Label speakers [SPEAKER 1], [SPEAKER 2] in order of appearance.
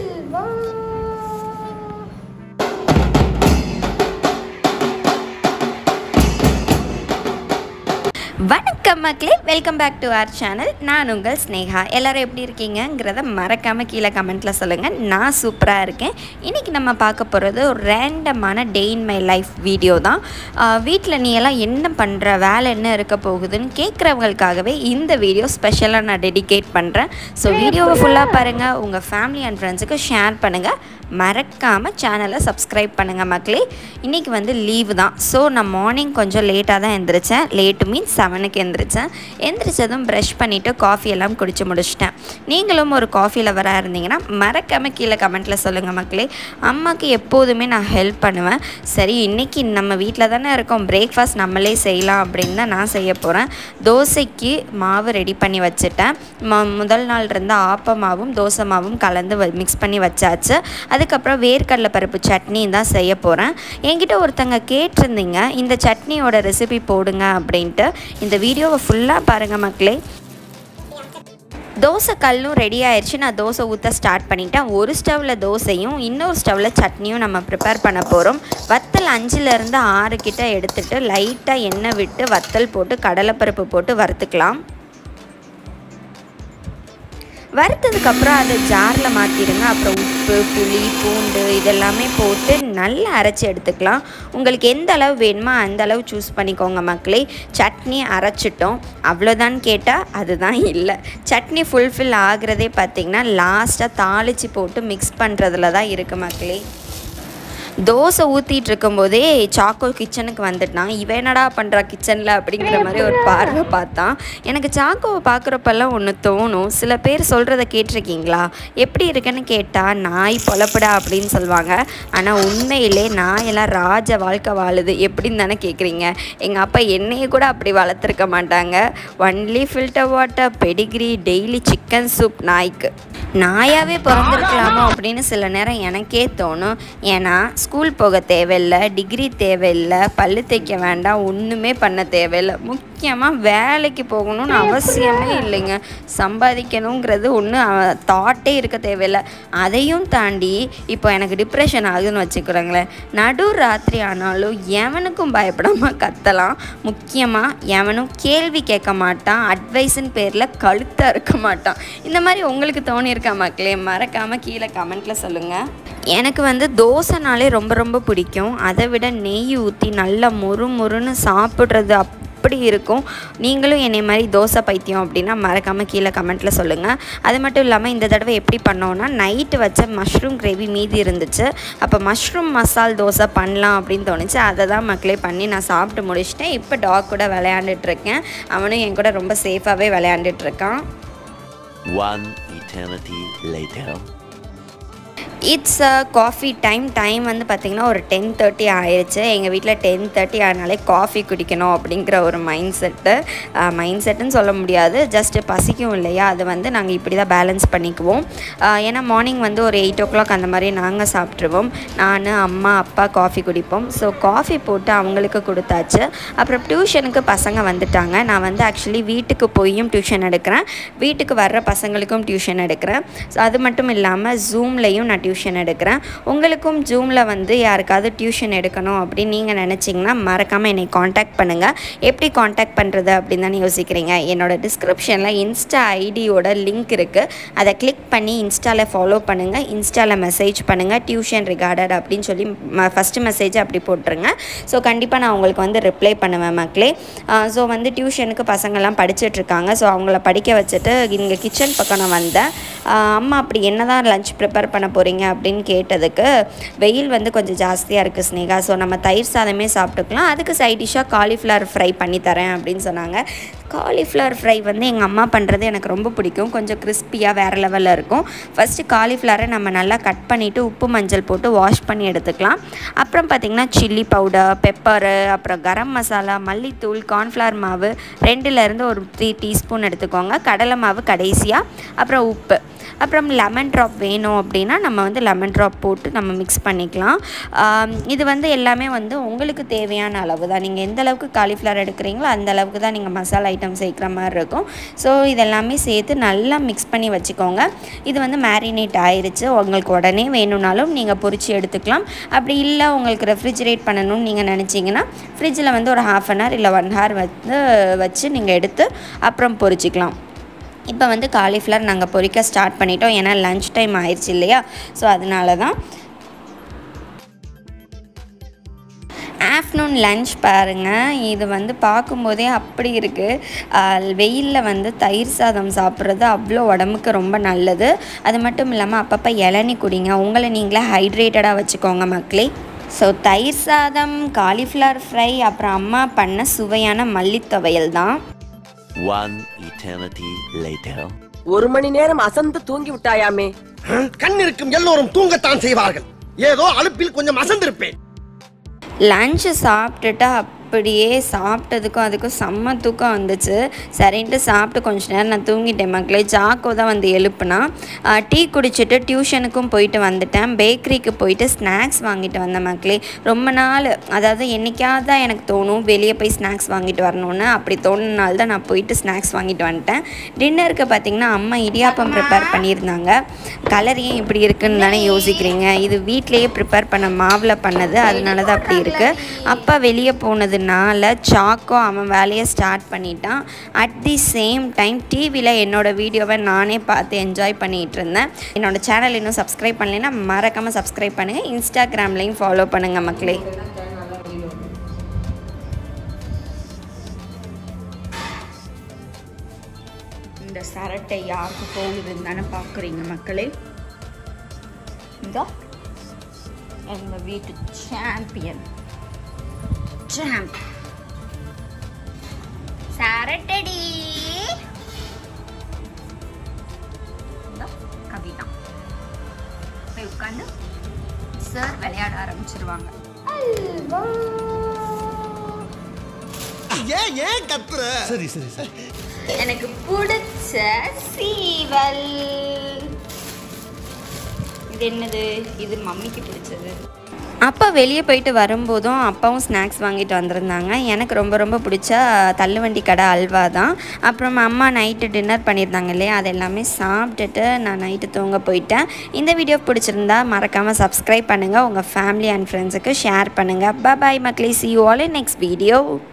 [SPEAKER 1] வா வணக்கம் மக்களே welcome back to our channel நான் உங்கள் ஸ்னேகா எல்லாரும் எப்படி இருக்கீங்கங்கிறத மறக்காமல் கீழே கமெண்ட்டில் சொல்லுங்கள் நான் சூப்பராக இருக்கேன் இன்றைக்கி நம்ம பார்க்க போகிறது ஒரு ரேண்டமான day in my life video தான் வீட்டில் நீ எல்லாம் என்ன பண்ணுற வேலை என்ன இருக்க போகுதுன்னு கேட்குறவங்களுக்காகவே இந்த வீடியோ ஸ்பெஷலாக நான் டெடிகேட் பண்ணுறேன் ஸோ வீடியோவை ஃபுல்லாக பாருங்கள் உங்கள் ஃபேமிலி அண்ட் ஃப்ரெண்ட்ஸுக்கு ஷேர் பண்ணுங்கள் மறக்காமல் சேனலை சப்ஸ்கிரைப் பண்ணுங்கள் மக்களே இன்றைக்கி வந்து லீவு தான் ஸோ நான் மார்னிங் கொஞ்சம் லேட்டாக தான் எந்திரிச்சேன் லேட்டு மீன்ஸ் செவனுக்கு எந்திரிச்சேன் எந்திரிச்சதும் ப்ரஷ் பண்ணிவிட்டு காஃபி எல்லாம் குடிச்சு முடிச்சிட்டேன் நீங்களும் ஒரு காஃபி லவராக இருந்தீங்கன்னா மறக்காமல் கீழே கமெண்ட்டில் சொல்லுங்கள் மக்களே அம்மாவுக்கு எப்போதுமே நான் ஹெல்ப் பண்ணுவேன் சரி இன்றைக்கி நம்ம வீட்டில் தானே இருக்கோம் பிரேக்ஃபாஸ்ட் நம்மளே செய்யலாம் அப்படின்னு தான் நான் செய்ய போகிறேன் தோசைக்கு மாவு ரெடி பண்ணி வச்சுட்டேன் ம முதல் நாள் இருந்த ஆப்ப மாவும் தோசை மாவும் கலந்து மிக்ஸ் பண்ணி வச்சாச்சு அதுக்கப்புறம் வேர்க்கடலை பருப்பு சட்னி தான் செய்ய போகிறேன் என்கிட்ட ஒருத்தங்க கேட்டிருந்தீங்க இந்த சட்னியோட ரெசிபி போடுங்க அப்படின்ட்டு இந்த வீடியோவை ஃபுல்லாக பாருங்கள் மக்களே தோசை கல்லும் ரெடி ஆயிடுச்சு நான் தோசை ஊற்ற ஸ்டார்ட் பண்ணிட்டேன் ஒரு ஸ்டவ்வில் தோசையும் இன்னொரு ஸ்டவ்வில் சட்னியும் நம்ம ப்ரிப்பேர் பண்ண போகிறோம் வத்தல் அஞ்சுலேருந்து ஆறு கிட்ட எடுத்துட்டு லைட்டாக எண்ணெய் விட்டு வத்தல் போட்டு கடலைப்பருப்பு போட்டு வறுத்துக்கலாம் வறுத்ததுக்கப்புறம் அதை ஜாரில் மாற்றிடுங்க அப்புறம் உப்பு புளி பூண்டு இதெல்லாமே போட்டு நல்லா அரைச்சி எடுத்துக்கலாம் உங்களுக்கு எந்த அளவு வேணுமோ அந்த அளவு சூஸ் பண்ணிக்கோங்க மக்களே சட்னி அரைச்சிட்டோம் அவ்வளோதான் கேட்டால் அதுதான் இல்லை சட்னி ஃபுல்ஃபில் ஆகிறதே பார்த்திங்கன்னா லாஸ்ட்டாக தாளித்து போட்டு மிக்ஸ் பண்ணுறதுல தான் இருக்குது மக்களே தோசை ஊற்றிட்டு இருக்கும்போதே சாக்கோ கிச்சனுக்கு வந்துட்டான் இவன் என்னடா பண்ணுறா கிச்சனில் அப்படிங்கிற மாதிரி ஒரு பார்வை பார்த்தான் எனக்கு சாக்கோவை பார்க்குறப்பெல்லாம் ஒன்று தோணும் சில பேர் சொல்கிறத கேட்டிருக்கீங்களா எப்படி இருக்குன்னு கேட்டால் நாய் பொழப்புடா அப்படின்னு சொல்லுவாங்க ஆனால் உண்மையிலே நாயெல்லாம் ராஜ வாழ்க்கை வாழுது எப்படின்னு தானே கேட்குறீங்க எங்கள் அப்பா என்னையை கூட அப்படி வளர்த்துருக்க மாட்டாங்க only filter water pedigree daily chicken soup நாய்க்கு நாயாவே பிறந்திருக்கலாமோ அப்படின்னு சில நேரம் எனக்கே தோணும் ஏன்னா ஸ்கூல் போக தேவையில்லை டிகிரி தேவையில்லை பல்லு தைக்க வேண்டாம் ஒன்றுமே பண்ண தேவையில்லை முக்கியமாக வேலைக்கு போகணும்னு அவசியமே இல்லைங்க சம்பாதிக்கணுங்கிறது ஒன்றும் தாட்டே இருக்க தேவையில்லை அதையும் தாண்டி இப்போ எனக்கு டிப்ரெஷன் ஆகுதுன்னு வச்சுக்கிறோங்களேன் நடு ராத்திரி ஆனாலும் எவனுக்கும் பயப்படாமல் கத்தலாம் முக்கியமாக எவனும் கேள்வி கேட்க மாட்டான் அட்வைஸுன்னு பேரில் கழுத்தாக இருக்க மாட்டான் இந்த மாதிரி உங்களுக்கு தோணியிருக்கா மக்களே மறக்காமல் கீழே கமெண்ட்டில் சொல்லுங்கள் எனக்கு வந்து தோசைனாலே ரொம்ப ரொம்ப பிடிக்கும் அதை விட நெய் ஊற்றி நல்லா மொறு மொறுன்னு சாப்பிட்றது அப் அப்படி இருக்கும் நீங்களும் என்னை மாதிரி தோசை பைத்தியம் அப்படின்னா மறக்காமல் கீழே கமெண்ட்டில் சொல்லுங்கள் அது மட்டும் இல்லாமல் இந்த தடவை எப்படி பண்ணோன்னா நைட்டு வச்ச மஷ்ரூம் கிரேவி மீதி இருந்துச்சு அப்போ மஷ்ரூம் மசால் தோசை பண்ணலாம் அப்படின்னு தோணுச்சு அதை தான் மக்களே பண்ணி நான் சாப்பிட்டு முடிச்சிட்டேன் இப்போ டாக் கூட விளையாண்டுட்ருக்கேன் அவனும் என் கூட ரொம்ப சேஃபாகவே விளையாண்டுட்ருக்கான்
[SPEAKER 2] One eternity later.
[SPEAKER 1] It's a coffee time time வந்து பார்த்திங்கன்னா ஒரு டென் தேர்ட்டி ஆயிடுச்சு எங்கள் வீட்டில் டென் தேர்ட்டி ஆனாலே காஃபி குடிக்கணும் அப்படிங்கிற ஒரு மைண்ட் செட்டு மைண்ட் செட்டுன்னு சொல்ல முடியாது ஜஸ்ட்டு பசிக்கும் இல்லையா அது வந்து நாங்கள் இப்படி தான் பேலன்ஸ் பண்ணிக்குவோம் ஆஹ் ஏன்னா மார்னிங் வந்து ஒரு எயிட் ஓ கிளாக் அந்த மாதிரி நாங்கள் சாப்பிட்ருவோம் நான் அம்மா அப்பா காஃபி குடிப்போம் ஸோ காஃபி போட்டு அவங்களுக்கு கொடுத்தாச்சு அப்புறம் டியூஷனுக்கு பசங்க வந்துட்டாங்க நான் வந்து ஆக்சுவலி வீட்டுக்கு போயும் டியூஷன் எடுக்கிறேன் வீட்டுக்கு வர்ற பசங்களுக்கும் டியூஷன் எடுக்கிறேன் ஸோ அது மட்டும் இல்லாமல் ஜூம்லேயும் நான் டியூஷன் எடுக்கிறேன் உங்களுக்கும் ஜூமில் வந்து யாருக்காவது டியூஷன் எடுக்கணும் அப்படின்னு நீங்கள் நினச்சிங்கன்னா மறக்காமல் என்னை காண்டாக்ட் பண்ணுங்கள் எப்படி காண்டாக்ட் பண்ணுறது அப்படின்னு தானே யோசிக்கிறீங்க என்னோட டிஸ்கிரிப்ஷனில் இன்ஸ்டா ஐடியோட லிங்க் இருக்குது அதை கிளிக் பண்ணி இன்ஸ்டாவில் ஃபாலோ பண்ணுங்கள் இன்ஸ்டாவில் மெசேஜ் பண்ணுங்கள் டியூஷன் ரிகார்டட் அப்படின்னு சொல்லி ஃபஸ்ட்டு மெசேஜ் அப்படி போட்டுருங்க ஸோ கண்டிப்பாக நான் உங்களுக்கு வந்து ரிப்ளை பண்ணுவேன் மக்களே ஸோ வந்து டியூஷனுக்கு பசங்கள்லாம் படிச்சுட்டு இருக்காங்க ஸோ அவங்கள படிக்க வச்சுட்டு இங்கே கிச்சன் பக்கம் நான் வந்தேன் ஆஹ் அம்மா அப்படி என்ன தான் லஞ்ச் ப்ரிப்பேர் பண்ண போகிறீங்க அப்படின்னு கேட்டதுக்கு வெயில் வந்து கொஞ்சம் ஜாஸ்தியாக இருக்குது ஸ்னேகா ஸோ நம்ம தயிர் சாதமே சாப்பிட்டுக்கலாம் அதுக்கு சைட் டிஷ்ஷாக காலிஃப்ளவர் ஃப்ரை பண்ணி தரேன் அப்படின்னு சொன்னாங்க காலிஃப்ளவர் ஃப்ரை வந்து எங்கள் அம்மா பண்ணுறது எனக்கு ரொம்ப பிடிக்கும் கொஞ்சம் கிறிஸ்பியாக வேறு லெவலில் இருக்கும் ஃபஸ்ட்டு காலிஃப்ளவரை நம்ம நல்லா கட் பண்ணிவிட்டு உப்பு மஞ்சள் போட்டு வாஷ் பண்ணி எடுத்துக்கலாம் அப்புறம் பார்த்திங்கன்னா சில்லி பவுடர் பெப்பரு அப்புறம் கரம் மசாலா மல்லித்தூள் கார்ன்ஃப்ளவர் மாவு ரெண்டுலேருந்து ஒரு த்ரீ டீஸ்பூன் எடுத்துக்கோங்க கடலை மாவு கடைசியாக அப்புறம் உப்பு அப்புறம் லெமன் ட்ராப் வேணும் அப்படின்னா நம்ம வந்து லெமன் ட்ராப் போட்டு நம்ம மிக்ஸ் பண்ணிக்கலாம் ஆம், இது வந்து எல்லாமே வந்து உங்களுக்கு தேவையான அளவு தான் நீங்கள் எந்த அளவுக்கு காலிஃப்ளவர் எடுக்கிறீங்களோ அந்த அளவுக்கு தான் நீங்கள் மசாலா ஐட்டம் சேர்க்குற மாதிரி இருக்கும் ஸோ இதெல்லாமே சேர்த்து நல்லா மிக்ஸ் பண்ணி வச்சுக்கோங்க இது வந்து மேரினேட் ஆயிருச்சு உங்களுக்கு உடனே வேணும்னாலும் நீங்கள் பொரிச்சு எடுத்துக்கலாம் அப்படி இல்லை உங்களுக்கு ரெஃப்ரிஜரேட் பண்ணணும்னு நீங்கள் நினச்சிங்கன்னா ஃப்ரிட்ஜில் வந்து ஒரு ஹாஃப் அன் ஹவர் இல்லை ஒன் ஹவர் வந்து வச்சு நீங்கள் எடுத்து அப்புறம் பொரிச்சிக்கலாம் இப்போ வந்து காலிஃப்ளவர் நாங்கள் பொரிக்க ஸ்டார்ட் பண்ணிட்டோம் ஏன்னா லஞ்ச் டைம் ஆயிடுச்சு இல்லையா ஸோ அதனால தான் ஆஃப்டர்நூன் லஞ்ச் பாருங்கள் இது வந்து பார்க்கும்போதே அப்படி இருக்குது வெயிலில் வந்து தயிர் சாதம் சாப்பிட்றது அவ்வளோ உடம்புக்கு ரொம்ப நல்லது அது மட்டும் இல்லாமல் அப்பப்போ இளநி குடிங்க உங்களை நீங்களே ஹைட்ரேட்டடாக வச்சுக்கோங்க மக்களே ஸோ தயிர் சாதம் காலிஃப்ளவர் ஃப்ரை அப்புறம் அம்மா பண்ண சுவையான மல்லித்துவையல் தான்
[SPEAKER 2] One eternity later.
[SPEAKER 3] ஒரு மணி நேரம் அசந்து தூங்கி விட்டாயாமே
[SPEAKER 4] கண் இருக்கும் எல்லோரும் தூங்கத்தான் செய்வார்கள் ஏதோ அலுப்பில் கொஞ்சம் அசந்திருப்பேன்
[SPEAKER 1] லஞ்சு சாப்பிட்டுட்டு அப்படியே சாப்பிட்டதுக்கும் அதுக்கும் செம்ம தூக்கம் வந்துச்சு சரின்ட்டு சாப்பிட்டு கொஞ்ச நேரம் நான் தூங்கிட்டேன் மக்களே ஜாக்கோ தான் வந்து எழுப்புனா ஆஹ் டீ குடிச்சிட்டு டியூஷனுக்கும் போயிட்டு வந்துட்டேன் பேக்கரிக்கு போயிட்டு ஸ்நாக்ஸ் வாங்கிட்டு வந்தேன் மக்களே ரொம்ப நாள் அதாவது என்னைக்காவது தான் எனக்கு தோணும் வெளியே போய் ஸ்நாக்ஸ் வாங்கிட்டு வரணும்னு அப்படி தோணுனால தான் நான் போயிட்டு ஸ்நாக்ஸ் வாங்கிட்டு வந்துட்டேன் டின்னருக்கு பார்த்தீங்கன்னா அம்மா இடியாப்பம் ப்ரிப்பேர் பண்ணியிருந்தாங்க கலர் ஏன் இப்படி இருக்குன்னு தானே யோசிக்கிறீங்க இது வீட்டிலேயே ப்ரிப்பேர் பண்ண மாவில் பண்ணது அதனால தான் அப்படி இருக்குது அப்பா வெளியே போனதுனால சாக்கோ அவன் வேலையை ஸ்டார்ட் பண்ணிட்டான் அட் தி சேம் டைம் டிவியில் என்னோட வீடியோவை நானே பார்த்து என்ஜாய் பண்ணிகிட்டு இருந்தேன் என்னோட சேனல் இன்னும் சப்ஸ்கிரைப் பண்ணலைன்னா மறக்காமல் சப்ஸ்கிரைப் பண்ணுங்கள் இன்ஸ்டாகிராம்லேயும் ஃபாலோ பண்ணுங்கள் மக்களே இந்த சரட்டை யாருக்கு போகுதுன்னு தானே பார்க்குறீங்க மக்களே இதோ எங்கள் வீட்டு சாம்பியன் சாம்ப் சரட்டடி இதோ கவிதா போய் உட்காந்து சார் விளையாட ஆரம்பிச்சிருவாங்க
[SPEAKER 4] ஏன் ஏன் கத்துற சரி சரி சரி
[SPEAKER 1] எனக்கு பிடிச்ச சீவல் இது என்னது இது மம்மிக்கு பிடிச்சது அப்பா வெளியே போயிட்டு வரும்போதும் அப்பாவும் ஸ்நாக்ஸ் வாங்கிட்டு வந்திருந்தாங்க எனக்கு ரொம்ப ரொம்ப பிடிச்ச தள்ளுவண்டி கடை அல்வா தான் அப்புறம் அம்மா நைட்டு டின்னர் பண்ணியிருந்தாங்க இல்லையா அது எல்லாமே சாப்பிட்டுட்டு நான் நைட்டு தூங்க போயிட்டேன் இந்த வீடியோ பிடிச்சிருந்தா மறக்காமல் சப்ஸ்கிரைப் பண்ணுங்கள் உங்கள் ஃபேமிலி அண்ட் ஃப்ரெண்ட்ஸுக்கு ஷேர் பண்ணுங்கள் பாய் மக்களே see you all in next video